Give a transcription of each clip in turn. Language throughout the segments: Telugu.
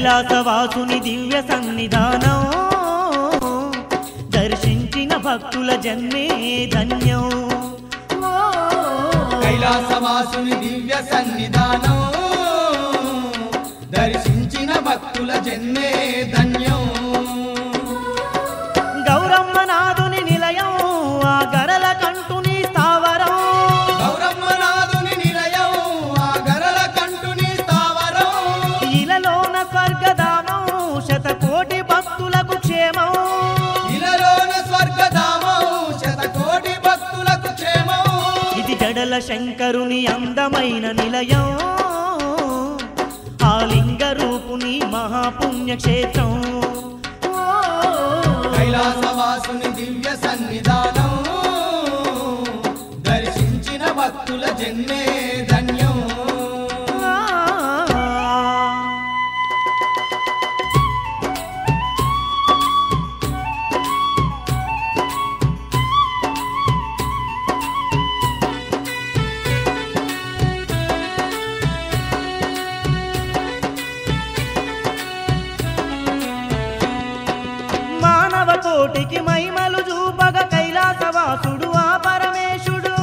కైలాసవాసుని దివ్య సన్నిధానం దర్శించిన భక్తుల జన్మే ధన్యం ఓ. కైలాసవాసుని దివ్య సన్నిధానం దర్శించిన భక్తుల జన్మే ధన్యం గౌరమ్మ నాదుని నిలయం ఆ గరల కంటుని స్థావరం గౌరమ్మనాథుని నిలయం ఆ గరల కంటుని స్థావరం ఇలలోన స్వర్గధామం శతకోటి భక్తులకు క్షేమం ఇలలోన స్వర్గధామం శతకోటి భక్తులకు క్షేమం ఇది జడల శంకరుని అందమైన నిలయం ఆ లింగ రూపుని మహాపుణ్యక్షేత్రం ఓ. కైలాసవాసుని దివ్య సన్నిధానం దర్శించిన భక్తుల జన్మే ధన్యం ఆ. మానవ కోటికి మైమలు చూపగ కైలాసవాసుడు ఆ పరమేశుడు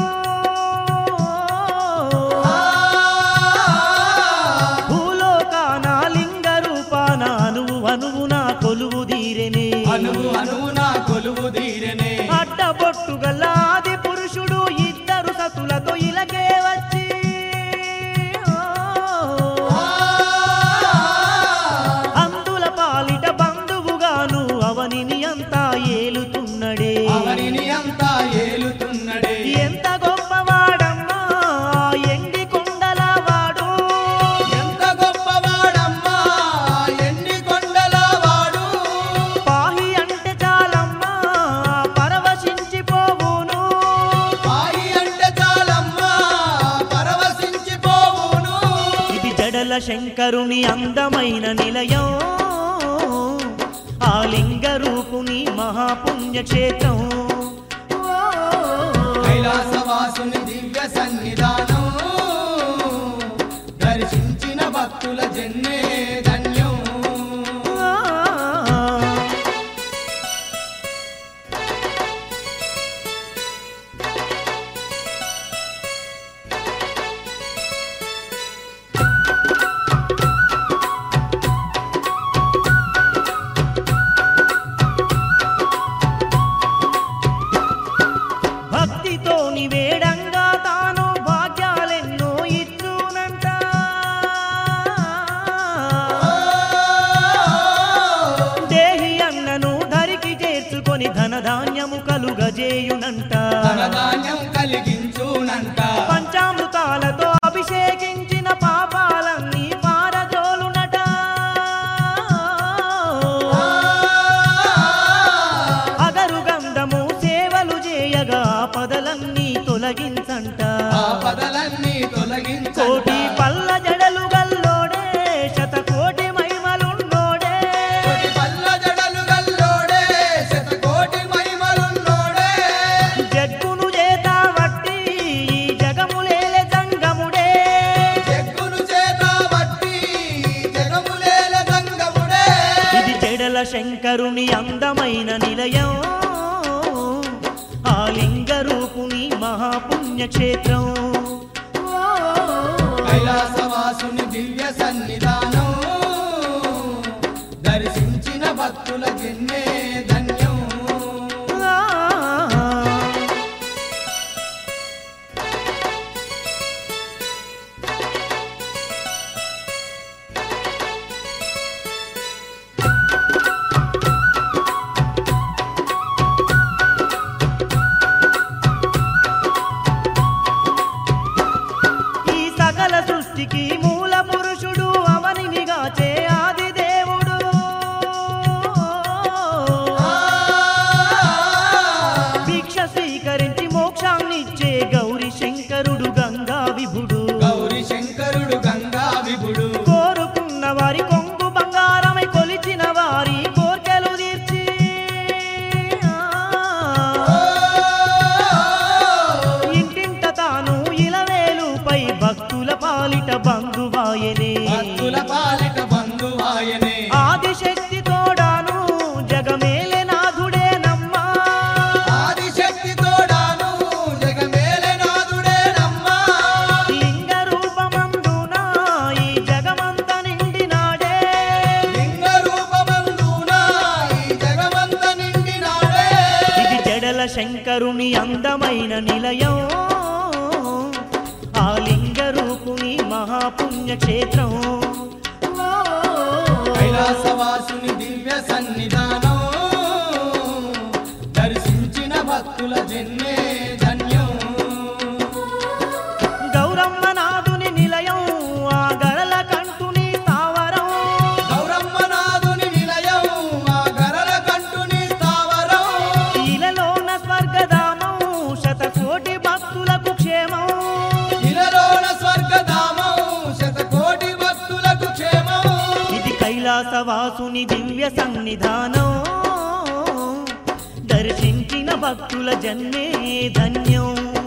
భూలోకాన లింగ రూపాన అనువు అనువున కొలువు తీరెనే అనువు అనువున కొలువు తీరనే అడ్డబొట్టు గల్లాది పురుషుడు ఇద్దరు సతులతో ఇలకే వచ్చి అందుల పాలిట బంధువుగాను అవనిని అంతా ఏలుతున్నడే అవనిని అంతా ఏలుతున్నడే ఎంత గొప్పవాడమ్మా ఎండి కొండల వాడు ఎంత గొప్పవాడమ్మా ఎన్ని కొండల వాడు పాహి అంటే చాలమ్మా పరవశించిపోవును పాయి అంటే చాలమ్మా పరవశించిపోవును ఇది జడల శంకరుని అందమైన నిలయం ఆ లింగ రూపుని మహాపుణ్యక్షేత్రం ఓ. కైలాసవాసుని దివ్య సన్నిధానం దర్శించిన భక్తుల జన్మే ధన్యం ఆ. భక్తితో నివేడంగా తాను భాగ్యాలెన్నో ఇచ్చునంట దేహి అన్నను ధరికి చేర్చుకొని ధనధాన్యము కలుగజేయునంట ధనధాన్యం కలిగించునంట పంచామృతాలతో అభిషేకించిన పాపాలన్నీ పారజోలునట అగరు గంధము సేవలు చేయగా పదలన్నీ తొలగించంట ఆపదలన్నీ తొలగించంట కోటి పల్ల జడలు గల్లోడే శతకోటి మహిమలున్నోడే కోటి పల్ల జడలు గల్లోడే శతకోటి మహిమలున్నోడే జగ్గును చేత వట్టి ఈ జగములేలే జంగముడే చెక్కును చేత బట్టి జగములేల దంగముడే ఇది చెడల శంకరుని అందమైన నిలయం ఆ లింగ రూపుని మహాపుణ్యక్షేత్రం ఓ. కైలాసవాసుని దివ్య సన్నిధానం దర్శించిన భక్తుల జన్మే ధన్యం ఆ. ఈ సకల సృష్టికి మూల పురుషుడు అవనినిగాచే ఆది దేవుడు భిక్ష స్వీకరించి మోక్షాన్నిచ్చే గౌరి శంకరుడు గంగా విభుడు గౌరి శంకరుడు గంగా విభుడు కోరుకున్న వారి కొంగు బంగారమై కొలిచిన వారి కోర్కెలు తీర్చి ఇంటింట తాను ఇలవేలుపై భక్తుల పాలిట బంధువాయనే భక్తుల పాలిట బంధువాయనే శంకరుని అందమైన నిలయం ఆ లింగ రూపుని మహాపుణ్యక్షేత్రం ఓ. కైలాసవాసుని దివ్య సన్నిధానం దర్శించిన భక్తుల జన్మే ధన్యం గౌరమ్మ నాథుని నిలయం ఆ గరల కంటుని తావరం గౌరమ్మనాథుని నిలయం ఆ గరల కంటుని స్థావరం ఇలలోన స్వర్గధామం శతకోటి భక్తులకు క్షేమం ఇలలోన స్వర్గధామం శతకోటి భక్తులకు క్షేమం ఇది కైలాసవాసుని దివ్య సన్నిధానం దర్శించిన భక్తుల జన్మే ధన్యం